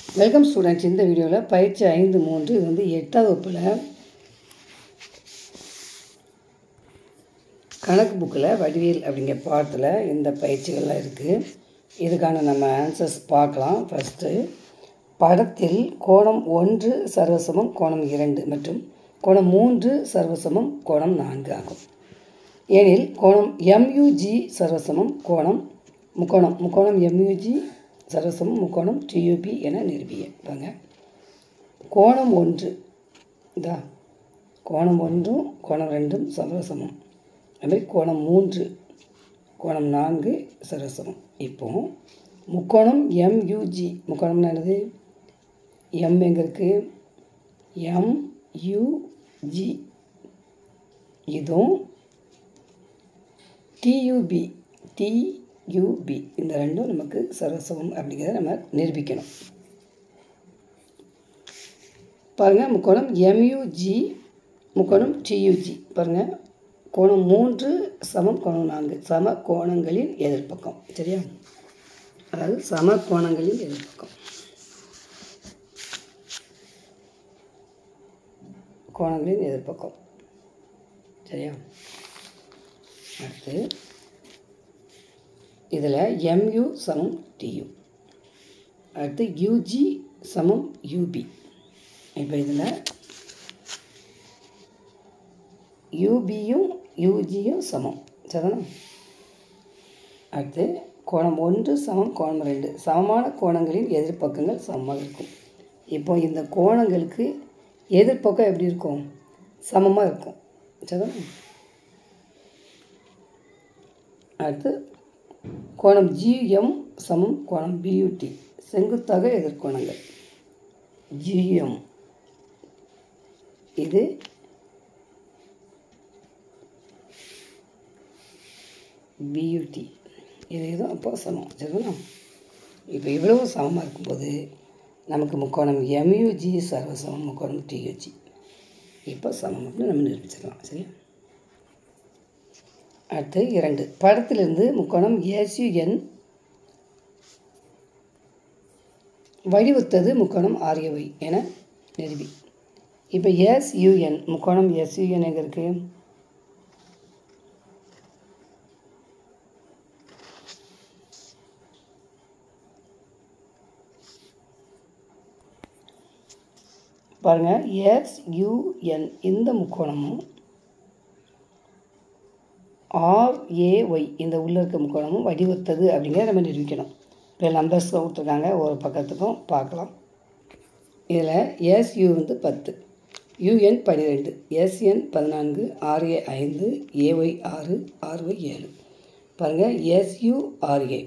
welcome students இந்த வீடியோவில் பயிற்சி ஐந்து மூன்று இது வந்து எட்டாவது வகுப்பில் கணக்கு புக்கில் வடிவியல் அப்படிங்கிற பாடத்தில் இந்த பயிற்சிகள்லாம் இருக்குது இதுக்கான நம்ம ஆன்சர்ஸ் பார்க்கலாம் ஃபஸ்ட்டு படத்தில் கோணம் ஒன்று சர்வசமம் கோணம் இரண்டு மற்றும் கோணம் மூன்று சர்வசமம் கோணம் நான்கு ஆகும் எனில் கோணம் எம்யூஜி சர்வசமம் கோணம் முக்கோணம் முக்கோணம் எம்யூஜி சர்வசமம் முக்கோணம் டியூபி என நிரூபிப்பாங்க கோணம் ஒன்று இதா கோணம் ஒன்றும் கோணம் ரெண்டும் சர்வசமம் அதுமாதிரி கோணம் மூன்று கோணம் நான்கு சர்வசமம் இப்போ முக்கோணம் எம்யூஜி முக்கோணம்னா என்னது எம் எங்கே இருக்குது எம்யூஜி இதுவும் டியூபி டியூபி இந்த ரெண்டும் நமக்கு சர்வசமம் அப்படிங்கிறத நம்ம நிரூபிக்கணும் பாருங்கள் முக்கோணம் எம்யூஜி முக்கோணம் டியூஜி பாருங்கள் கோணம் மூன்று சமம் கோணம் நான்கு சம கோணங்களின் எதிர்ப்பக்கம் சரியா அதாவது சம கோணங்களின் எதிர்ப்பக்கம் கோணங்களின் எதிர்ப்பக்கம் சரியா அடுத்து இதில் எம்யூ சமம் டியூ அடுத்து யூஜி சமம் யூபி இப்போ இதில் யூபியும் யூஜியும் சமம் சரிதானா அடுத்து கோணம் ஒன்று சமம் கோணம் ரெண்டு சமமான கோணங்களின் எதிர்ப்பக்கங்கள் சமமாக இருக்கும் இப்போ இந்த கோணங்களுக்கு எதிர்ப்பக்கம் எப்படி இருக்கும் சமமாக இருக்கும் சரிதானா அடுத்து கோணம் ஜிஎம் சமம் கோணம் பியூடி செங்குத்தாக எதிர்கோணங்கள் ஜிஎம் இது பியூடி இது இதுவும் அப்போ சமம் சரிங்களா இப்போ இவ்வளவு சமமாக இருக்கும்போது நமக்கு முக்கோணம் எம்யூஜி சர்வசமம் முக்கோணம் டியூஜி இப்போ சமம் அப்படின்னு நம்ம நிரூபிச்சிடலாம் சரியா அடுத்து இரண்டு படத்திலிருந்து முக்கோணம் எஸ்யூஎன் வடிவத்தது முக்கோணம் ஆரியவை என நிரூபி இப்போ எஸ்யூஎன் முக்கோணம் எஸ்யூஎன் எங்கே இருக்குது பாருங்கள் எஸ்யூஎன் இந்த முக்கோணமும் ஆர்ஏஒய் இந்த உள்ள இருக்க முக்கோணமும் வடிவத்தது அப்படிங்கிறத நம்ம நிரூபிக்கணும் இப்போ நம்பர்ஸ் கொடுத்துருக்காங்க ஒரு பக்கத்துக்கும் பார்க்கலாம் இதில் எஸ்யூ வந்து பத்து யூஎன் பன்னிரெண்டு எஸ்என் பதினான்கு ஆர்ஏ ஐந்து ஏஒய் ஆறு ஆர்ஒய் ஏழு பாருங்கள் எஸ்யூ ஆர்ஏ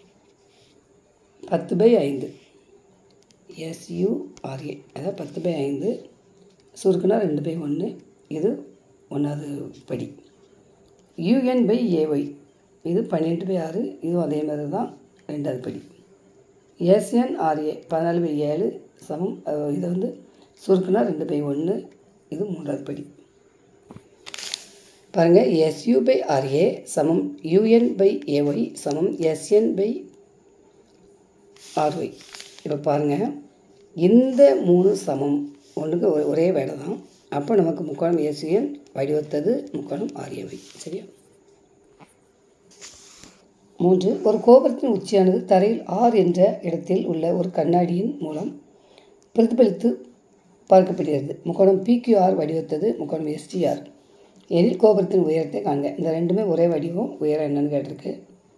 பத்து பை ஐந்து எஸ்யூஆர்ஏ அதாவது பத்து பை ஐந்து சுருக்குனா ரெண்டு பை ஒன்று இது ஒன்றாவது படி யூஎன் பை ஏஒய் இது பன்னெண்டு பை ஆறு இதுவும் அதே மாதிரி தான் ரெண்டாவது படி எஸ்என்ஆர்ஏ பதினாலு பை ஏழு சமம் இது வந்து சுருக்குனா ரெண்டு பை ஒன்று இது மூன்றாவது படி பாருங்கள் எஸ்யூ பை ஆர்ஏ சமம் யூஎன் பை ஏஒய் சமம் எஸ்என் பை ஆர்ஒய் இப்போ பாருங்கள் இந்த மூணு சமம் ஒன்றுக்கு ஒரே வேலை தான் அப்போ நமக்கு முக்கோணம் ஏசியன் வடிவத்தது முக்கோணம் ஆரியவை சரியா மூன்று ஒரு கோபுரத்தின் உச்சியானது தரையில் ஆர் என்ற இடத்தில் உள்ள ஒரு கண்ணாடியின் மூலம் பிரதிபலித்து பார்க்கப்படுகிறது முக்கோணம் பிக்யூஆர் வடிவத்தது முக்கோணம் எஸ்டிஆர் எனில் கோபுரத்தின் உயரத்தை காண்க இந்த ரெண்டுமே ஒரே வடிவம் உயரம் என்னன்னு கேட்டிருக்கு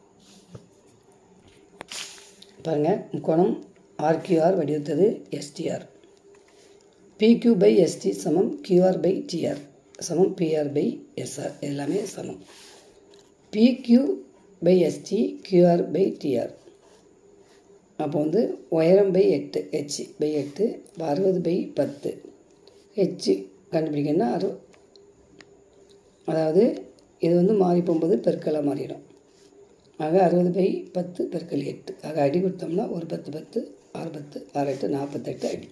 பாருங்கள் முக்கோணம் ஆர்கியூஆர் வடிவத்தது எஸ்டிஆர் பிக்யூ பை எஸ்டி சமம் கியூஆர் பை டிஆர் சமம் பிஆர் பை எஸ்ஆர் எல்லாமே சமம் PQ by ST QR by TR அப்போ வந்து உயரம் பை எட்டு ஹெச் பை எட்டு அறுபது பை பத்து ஹெச் கண்டுபிடிக்கணும்னா அறு அதாவது இது வந்து மாறி போகும்போது பெருக்கலாக மாறிடும் ஆக அறுபது பை பத்து பெருக்கல் எட்டு ஆக அடி கொடுத்தோம்னா ஒரு பத்து பத்து ஆறு பத்து ஆறு எட்டு நாற்பத்தெட்டு அடி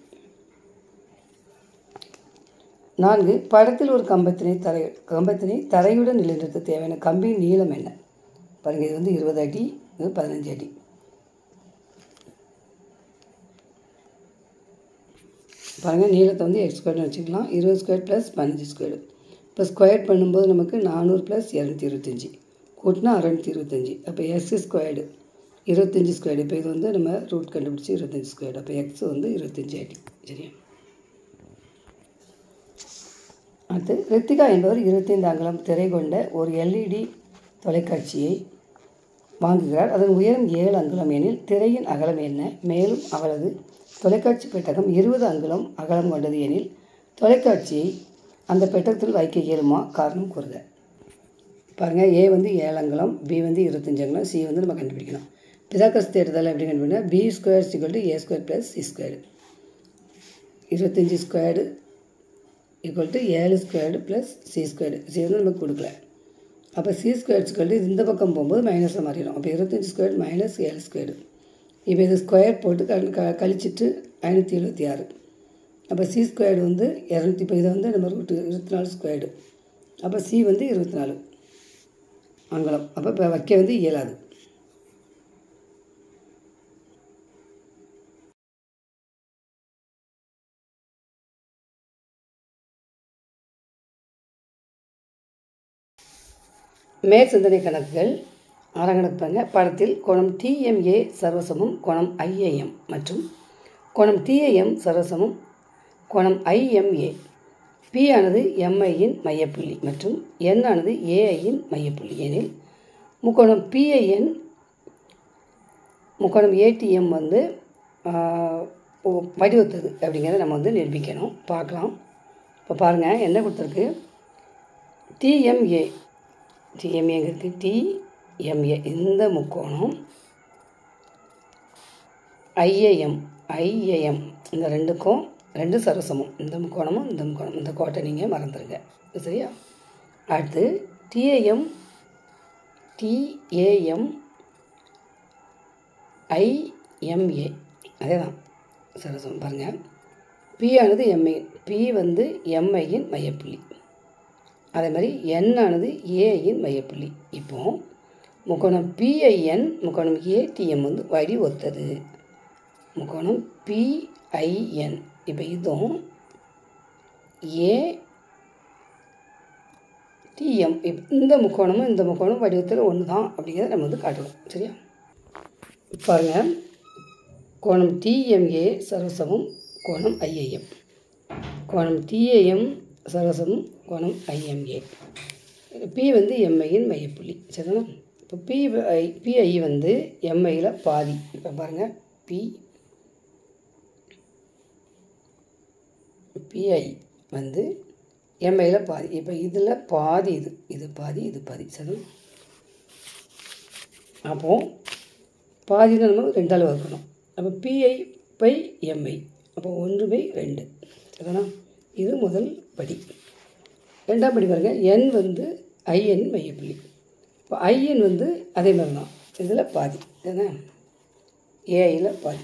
நான்கு படத்தில் ஒரு கம்பத்தினை தரை கம்பத்தினை தரையுடன் நிலைநிறுத்த தேவையான கம்பியின் நீளம் என்ன பாருங்கள் இது வந்து இருபது அடி இது பதினஞ்சு அடி பாருங்கள் நீளத்தை வந்து எக்ஸ் ஸ்கொயர்னு வச்சுக்கலாம் இருபது ஸ்கொயர் ப்ளஸ் பதினஞ்சு ஸ்கொயர் இப்போ ஸ்கொயர் பண்ணும்போது நமக்கு நானூறு ப்ளஸ் இரநூத்தி இருபத்தஞ்சி கூட்டினா அறநூற்றி இருபத்தஞ்சி அப்போ எக்ஸ் ஸ்கொயர்டு இருபத்தஞ்சி ஸ்கொயர்டு இப்போ இது வந்து நம்ம ரூட் கண்டுபிடிச்சி இருபத்தஞ்சி ஸ்கொயர்டு அப்போ எக்ஸ் வந்து இருபத்தஞ்சி ஆயிட்டு சரியா அடுத்து ரித்திகா என்பவர் இருபத்தைந்து அங்குலம் திரை கொண்ட ஒரு எல்இடி தொலைக்காட்சியை வாங்குகிறார் அதன் உயரம் ஏழு அங்குலம் எனில் திரையின் அகலம் என்ன மேலும் அவளது தொலைக்காட்சி பெட்டகம் இருபது அங்குலம் அகலம் கொண்டது எனில் தொலைக்காட்சியை அந்த பெட்டகத்தில் வைக்க இயலுமா காரணம் கூறுக பாருங்கள் ஏ வந்து ஏழு அங்குலம் பி வந்து இருபத்தஞ்சு அங்குலம் சி வந்து நம்ம கண்டுபிடிக்கணும் பிதாக்கஸ் தேடுதல் எப்படி கண்டுபிடிக்கணும் பி ஸ்கொயர் சிக்கல் to a square plus c squared இருபத்தஞ்சி ஸ்கொயர்டு ஈக்குவல் டு ஏழு squared plus c squared c வந்து நமக்கு கொடுக்கல அப்போ சி ஸ்கொயர் ஸ்கொயர்டு இந்த பக்கம் போகும்போது மைனஸில் மாறிடும் அப்போ இருபத்தஞ்சி ஸ்கொயர் மைனஸ் ஏழு ஸ்கொயர்டு இப்போ இது ஸ்கொயர் போட்டு க க கழிச்சிட்டு ஐநூற்றி எழுபத்தி ஆறு அப்போ சி ஸ்கொயர்டு வந்து இரநூத்தி இப்போ இதை வந்து நம்ம ரூட்டு இருபத்தி நாலு ஸ்கொயர்டு அப்போ சி வந்து இருபத்தி நாலு அங்கலம் அப்போ இப்போ வைக்க வந்து இயலாது மேற்சிந்தனை கணக்குகள் ஆறாம் கணக்கு பாருங்க படத்தில் கோணம் டிஎம்ஏ சர்வசமும் கோணம் ஐஏஎம் மற்றும் கோணம் டிஏஎம் சர்வசமும் கோணம் ஐஎம்ஏ பி ஆனது எம்ஐயின் மையப்புள்ளி மற்றும் என் ஆனது ஏஐயின் மையப்புள்ளி எனில் முக்கோணம் பிஐஎன் முக்கோணம் ஏடிஎம் வந்து வடிவத்தது அப்படிங்கிறத நம்ம வந்து நிரூபிக்கணும் பார்க்கலாம் இப்போ பாருங்கள் என்ன கொடுத்துருக்கு டிஎம்ஏ டிஎம்ஏங்கிறது டிஎம்ஏ இந்த முக்கோணம் ஐஏஎம் ஐஏஎம் இந்த ரெண்டுக்கும் ரெண்டு சரசமும் இந்த முக்கோணமும் இந்த முக்கோணம் இந்த கோட்டை நீங்கள் மறந்துடுங்க சரியா அடுத்து டிஏஎம் டிஏஎம் ஐஎம்ஏ அதே தான் சரசம் பாருங்கள் பி ஆனது எம்ஐ பி வந்து எம்ஐயின் மையப்புள்ளி அதே மாதிரி என் ஆனது ஏயின் மையப்புள்ளி இப்போ முக்கோணம் பிஐஎன் முக்கோணம் ஏடிஎம் வந்து வடி ஒத்தது முக்கோணம் பிஐஎன் இப்போ இதுவும் ஏ டிஎம் இப் இந்த முக்கோணமும் இந்த முக்கோணம் வடிவத்தில் ஒன்று தான் அப்படிங்கிறத நம்ம வந்து காட்டணும் சரியா பாருங்கள் கோணம் டிஎம்ஏ சரசமும் கோணம் ஐஏஎம் கோணம் டிஏஎம் சரசமும் கோணம் ஐஎம்ஏ பி வந்து எம்ஐயின் மையப்புள்ளி சரிதானா இப்போ பி ஐ பிஐ வந்து எம்ஐயில் பாதி இப்போ பாருங்கள் பி பிஐ வந்து எம்ஐயில் பாதி இப்போ இதில் பாதி இது இது பாதி இது பாதி சரிதானா அப்போது பாதியில் நம்ம ரெண்டால் வகுக்கணும் அப்போ பிஐ பை எம்ஐ அப்போ ஒன்று பை ரெண்டு சரிதானா இது முதல் படி ரெண்டாம் படி பாருங்கள் என் வந்து ஐஎன் மையப்புள்ளி இப்போ ஐஎன் வந்து அதே மாதிரி தான் இதில் பாதி தானே ஏஐயில் பாதி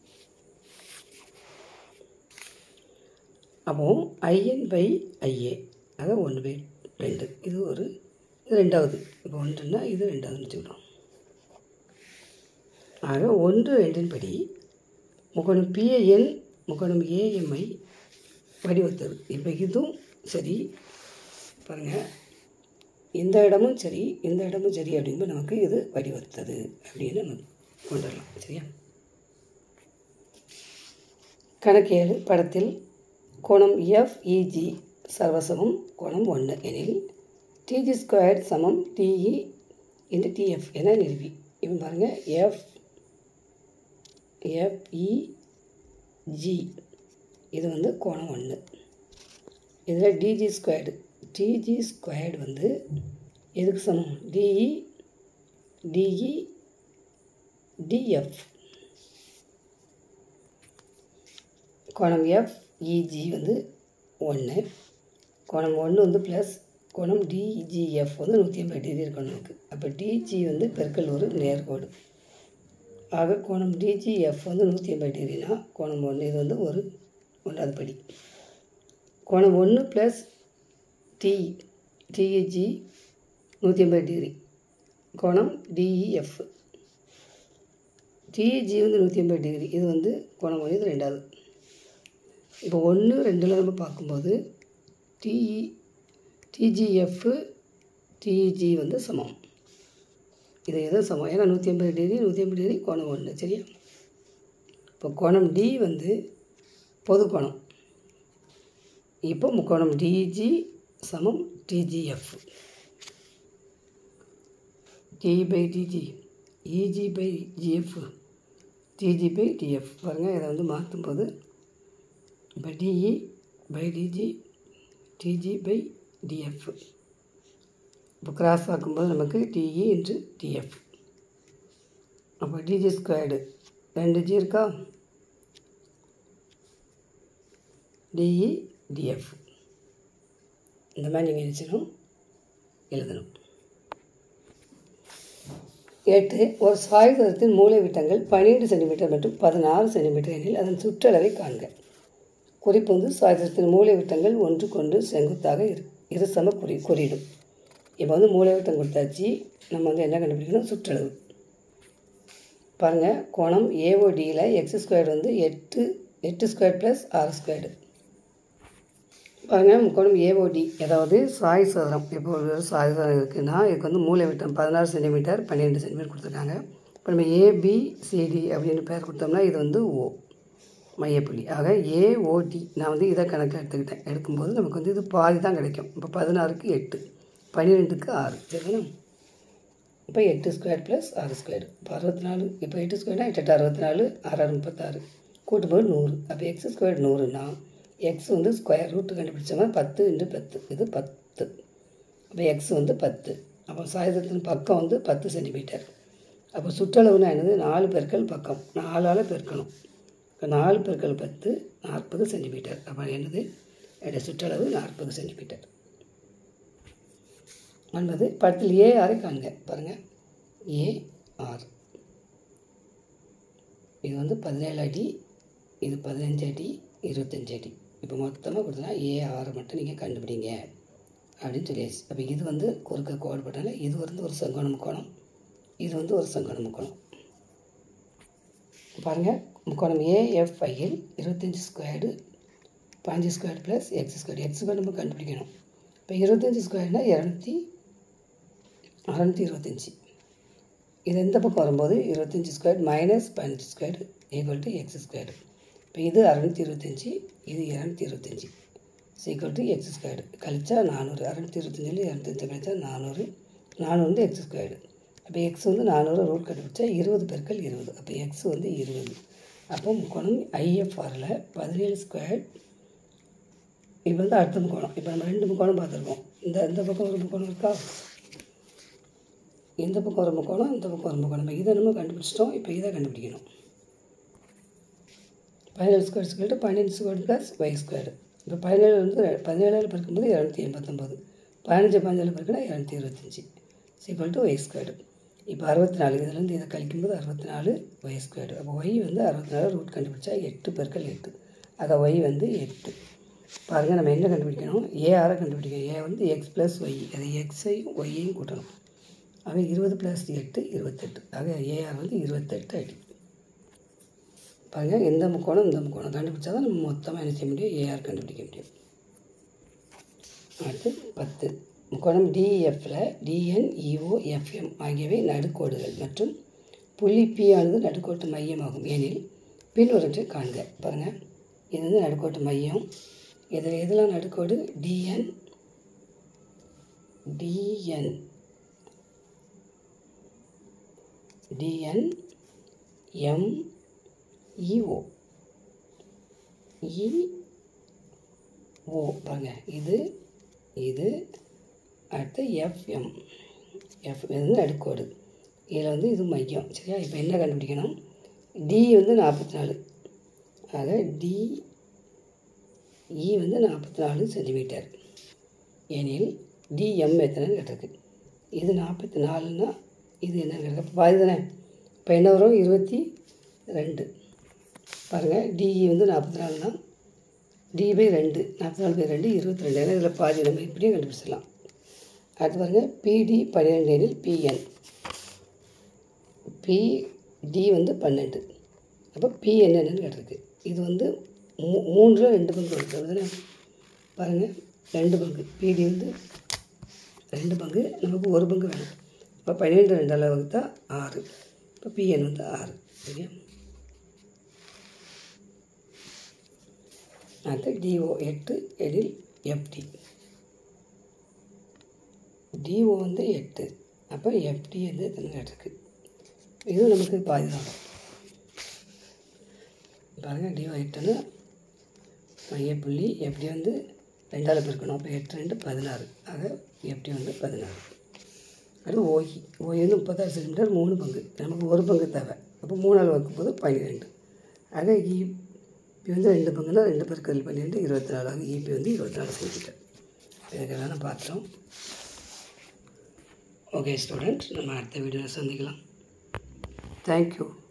அப்போ ஐஎன் பை ஐஏ ஆக ஒன்று பை ரெண்டு இது ஒரு இது ரெண்டாவது இப்போ ஒன்றுன்னா இது ரெண்டாவதுன்னு வச்சுக்கிறோம் ஆக ஒன்று ரெண்டின் படி முக்கோணம் பிஏஎன் முக்கோணம் ஏஎம்ஐ வடிவத்தது இப்போ இதுவும் சரி பாருங்கள் இந்த இடமும் சரி இந்த இடமும் சரி அப்படிங்கும்போது நமக்கு இது வடிவத்தது அப்படின்னு நம்ம கொண்டு வரலாம் சரியா கணக்கு ஏழு படத்தில் கோணம் எஃப்இஜி சர்வசமம் கோணம் ஒன்று எனில் டிஜி ஸ்கொயர் சமம் டிஇ இன்ட்டு டிஎஃப் என நிறுவி இப்போ பாருங்கள் எஃப் எஃப்இஜி இது வந்து கோணம் ஒன்று இதில் டிஜி ஸ்கொயர்டு டிஜி ஸ்கொயர்டு வந்து எதுக்கு சமம் டிஇ டிஇ டிஎஃப் கோணம் எஃப் இஜி வந்து ஒன்று கோணம் ஒன்று வந்து ப்ளஸ் கோணம் டிஜிஎஃப் வந்து நூற்றி ஐம்பது டிகிரி இருக்கணும் நமக்கு அப்போ டிஜி வந்து பெருக்கல் ஒரு நேர்கோடு ஆக கோணம் டிஜிஎஃப் வந்து நூற்றி ஐம்பது டிகிரினா கோணம் ஒன்று இது வந்து ஒரு ஒன்றாவது படி கோணம் ஒன்று ப்ளஸ் டி டிஇஜி நூற்றி ஐம்பது டிகிரி கோணம் டிஇஎஃப் டிஇஜி வந்து நூற்றி ஐம்பது டிகிரி இது வந்து கோணம் ஒன்று இது ரெண்டாவது இப்போ ஒன்று ரெண்டில் நம்ம பார்க்கும்போது டிஇ டிஜிஎஃப் டிஜி வந்து சமம் இது எதுவும் சமம் ஏன்னா நூற்றி ஐம்பது டிகிரி நூற்றி ஐம்பது டிகிரி கோணம் ஒன்று சரியா இப்போ கோணம் டி வந்து பொது கோணம் இப்போ முக்கோணம் டிஜி சமம் DGF D by DG EG by GF DG by DF பாருங்கள் இதை வந்து மாற்றும்போது இப்போ DE by DG DG by DF இப்போ கிராஸ் ஆக்கும்போது நமக்கு டிஇ இன்ட்டு டிஎஃப் அப்போ டிஜி ஸ்கொயர்டு ரெண்டு ஜி இருக்கா டிஇ டிஎஃப் இந்த மாதிரி நீங்கள் நினச்சிக்கணும் எழுதணும் எட்டு ஒரு சாய்தளத்தின் மூலை விட்டங்கள் பன்னிரெண்டு சென்டிமீட்டர் மற்றும் பதினாறு சென்டிமீட்டர் எனில் அதன் சுற்றளவை காண்க குறிப்பு வந்து சாய்தளத்தின் மூலை விட்டங்கள் ஒன்றுக்கொன்று செங்குத்தாக இரு இரு சம குறி குறியிடும் இப்போ வந்து மூலை விட்டம் கொடுத்தாச்சு நம்ம வந்து என்ன கண்டுபிடிக்கணும் சுற்றளவு பாருங்கள் கோணம் ஏஓடியில் எக்ஸ் ஸ்கொயர் வந்து எட்டு எட்டு ஸ்கொயர் ப்ளஸ் ஆறு ஸ்கொயர்டு பாருங்கள் முக்கோணம் ஏஓடி அதாவது சாய் சதுரம் இப்போ ஒரு சாய் சதுரம் இருக்குன்னா இதுக்கு வந்து மூலை விட்டம் பதினாறு சென்டிமீட்டர் பன்னிரெண்டு சென்டிமீட்டர் கொடுத்துருக்காங்க இப்போ நம்ம ஏபிசிடி அப்படின்னு பேர் கொடுத்தோம்னா இது வந்து ஓ மையப்புள்ளி ஆக ஏஓடி நான் வந்து இதை கணக்கில் எடுத்துக்கிட்டேன் எடுக்கும்போது நமக்கு வந்து இது பாதி தான் கிடைக்கும் இப்போ பதினாறுக்கு எட்டு பன்னிரெண்டுக்கு ஆறு சரிங்களா இப்போ எட்டு ஸ்கொயர் ப்ளஸ் ஆறு ஸ்கொயர் இப்போ அறுபத்தி நாலு இப்போ எட்டு ஸ்கொயர்னா எட்டு எட்டு அறுபத்தி நாலு ஆறு ஆறு முப்பத்தாறு கூட்டும்போது நூறு அப்போ எக்ஸ் ஸ்கொயர் நூறுனா எக்ஸ் வந்து ஸ்கொயர் ரூட்டு கண்டுபிடிச்சோம்னா பத்து இன்ட்டு பத்து இது பத்து அப்போ எக்ஸ் வந்து பத்து அப்போ சாயுதத்தின் பக்கம் வந்து பத்து சென்டிமீட்டர் அப்போ சுற்றளவுனா என்னது நாலு பெருக்கல் பக்கம் நாலால் பெருக்கணும் இப்போ நாலு பெருக்கல் பத்து நாற்பது சென்டிமீட்டர் அப்போ என்னது என்னுடைய சுற்றளவு நாற்பது சென்டிமீட்டர் என்பது படத்தில் ஏ ஆரை காண்க பாருங்கள் ஏ ஆர் இது வந்து பதினேழு அடி இது பதினஞ்சு அடி இருபத்தஞ்சு அடி இப்போ மொத்தமாக கொடுத்தனா ஏ ஆரை மட்டும் நீங்கள் கண்டுபிடிங்க அப்படின்னு சொல்லியாச்சு அப்போ இது வந்து குறுக்க கோடு போட்டால இது வந்து ஒரு செங்கோண முக்கோணம் இது வந்து ஒரு செங்கோண முக்கோணம் பாருங்கள் முக்கோணம் ஏஎஃப்ஐயில் இருபத்தஞ்சி ஸ்கொயர்டு பாஞ்சு square plus x square x square நம்ம கண்டுபிடிக்கணும் இப்போ இருபத்தஞ்சி ஸ்கொயர்னா இரநூத்தி அறநூற்றி இருபத்தஞ்சி இது எந்த பக்கம் வரும்போது இருபத்தஞ்சி ஸ்கொயர் மைனஸ் பதினஞ்சு square equal to x square இப்போ இது அறநூற்றி இருபத்தஞ்சி இது இரநூத்தி இருபத்தஞ்சி சீக்குவல் டு எக்ஸ் ஸ்கொயர்டு கழிச்சா நானூறு அறநூற்றி இருபத்தஞ்சில் இரநூத்தஞ்சு கழிச்சா நானூறு நானூறு வந்து எக்ஸ் ஸ்கொயர்டு அப்போ எக்ஸ் வந்து நானூறு ரூட் கண்டுபிடிச்சா இருபது பெருக்கள் இருபது அப்போ எக்ஸ் வந்து இருபது அப்போ முக்கோணம் ஐஎஃப்ஆரில் பதினேழு ஸ்கொயர் இப்போ வந்து அடுத்த முக்கோணம் இப்போ நம்ம ரெண்டு முக்கோணம் பார்த்துருக்கோம் இந்த இந்த பக்கம் ஒரு முக்கோணம் இருக்கா இந்த பக்கம் ஒரு முக்கோணம் இந்த பக்கம் ஒரு முக்கோணம் இப்போ இதை நம்ம கண்டுபிடிச்சிட்டோம் இப்போ இதை கண்டுபிடிக்கணும் பதினேழு ஸ்கொயர் ஸ்கொயர் பன்னெண்டு ஸ்கொயர் ப்ளஸ் ஒய் ஸ்கொயர் இப்போ பதினேழு வந்து பதினேழாவில் பிறக்கும்போது இரநூத்தி எண்பத்தொம்போது பதினஞ்சு பதினேழு பிறகுனா இரநூத்தி இருபத்தஞ்சி சீக்வல் டு ஒய் ஸ்கொயர்டு இப்போ அறுபத்தி நாலு இதுலேருந்து இதை கழிக்கும்போது அறுபத்தி நாலு ஒய் ஸ்கொயர்டு அப்போ ஒய் வந்து அறுபத்தி நாலு ரூட் கண்டுபிடிச்சா எட்டு பெருக்கள் எட்டு அதை ஒய் வந்து எட்டு பாருங்கள் நம்ம என்ன கண்டுபிடிக்கணும் ஏஆரை கண்டுபிடிக்கணும் ஏ வந்து எக்ஸ் ப்ளஸ் ஒய் அதை எக்ஸையும் ஒய்யையும் கூட்டணும் ஆக இருபது ப்ளஸ் எட்டு இருபத்தெட்டு ஆக ஏஆர் வந்து இருபத்தெட்டு அடி பாருங்கள் எந்த முக்கோணம் இந்த முக்கோணம் கண்டுபிடிச்சா தான் நம்ம மொத்தமாக என்ன செய்ய முடியும் ஏஆர் கண்டுபிடிக்க முடியும் அடுத்து பத்து முக்கோணம் டிஎஃப்பில் டிஎன் இஓ எஃப்எம் ஆகியவை நடுக்கோடுகள் மற்றும் புள்ளி பி ஆனது நடுக்கோட்டு மையமாகும் ஏனில் பின்வரற்றை காண்க பாருங்கள் இது வந்து நடுக்கோட்டு மையம் இதில் எதெல்லாம் நடுக்கோடு DN DN DN M EO E O பாருங்க இது இது அடுத்து எஃப்எம் எஃப் இது வந்து நடுக்கோடு இதில் வந்து இது மையம் சரியா இப்போ என்ன கண்டுபிடிக்கணும் டி வந்து நாற்பத்தி நாலு ஆக டி இ வந்து நாற்பத்தி நாலு சென்டிமீட்டர் எனில் டிஎம் எத்தனைன்னு கேட்டிருக்கு இது நாற்பத்தி நாலுன்னா இது என்ன கேட்டிருக்கு பாதி தானே இப்போ என்ன வரும் இருபத்தி ரெண்டு பாருங்கள் டிஇ வந்து நாற்பத்தி நாலுனா டி பை ரெண்டு நாற்பத்தி நாலு பை ரெண்டு இருபத்தி ரெண்டு ஏன்னா இதில் பாதி நம்ம இப்படியே கண்டுபிடிச்சிடலாம் அடுத்து பாருங்கள் பிடி பன்னிரெண்டு எனில் பிஎன் பிடி வந்து பன்னெண்டு அப்போ பி என்னென்னு கேட்டிருக்கு இது வந்து மூ மூணில் ரெண்டு பங்கு வருது அப்படிதானே பாருங்கள் ரெண்டு பங்கு பிடி வந்து ரெண்டு பங்கு நமக்கு ஒரு பங்கு வேணும் இப்போ பன்னிரெண்டு ரெண்டால் வகுத்தா ஆறு இப்போ பிஎன் வந்து ஆறு சரியா அடுத்து டிஓ எட்டு எழில் எஃப்டி டிஓ வந்து எட்டு அப்போ எஃப்டி வந்து எத்தனை இருக்குது இதுவும் நமக்கு பாதி தான் பாருங்கள் டிஓ எட்டுன்னு மையப்புள்ளி எஃப்டி வந்து ரெண்டாவது பெருக்கணும் அப்போ எட்டு ரெண்டு பதினாறு ஆக எஃப்டி வந்து பதினாறு அடுத்து ஓகி ஓய் வந்து முப்பத்தாறு சென்டிமீட்டர் மூணு பங்கு நமக்கு ஒரு பங்கு தேவை அப்போ மூணாள் வைக்கும்போது பன்னிரெண்டு ஆக இபி வந்து ரெண்டு பங்குனா ரெண்டு பெருக்கல் பன்னிரெண்டு இருபத்தி நாலு ஆக இபி வந்து இருபத்தி நாலு சென்டிமீட்டர் இதுக்கெல்லாம் பார்த்தோம் ஓகே ஸ்டூடெண்ட் நம்ம அடுத்த வீடியோவில் சந்திக்கலாம் தேங்க்யூ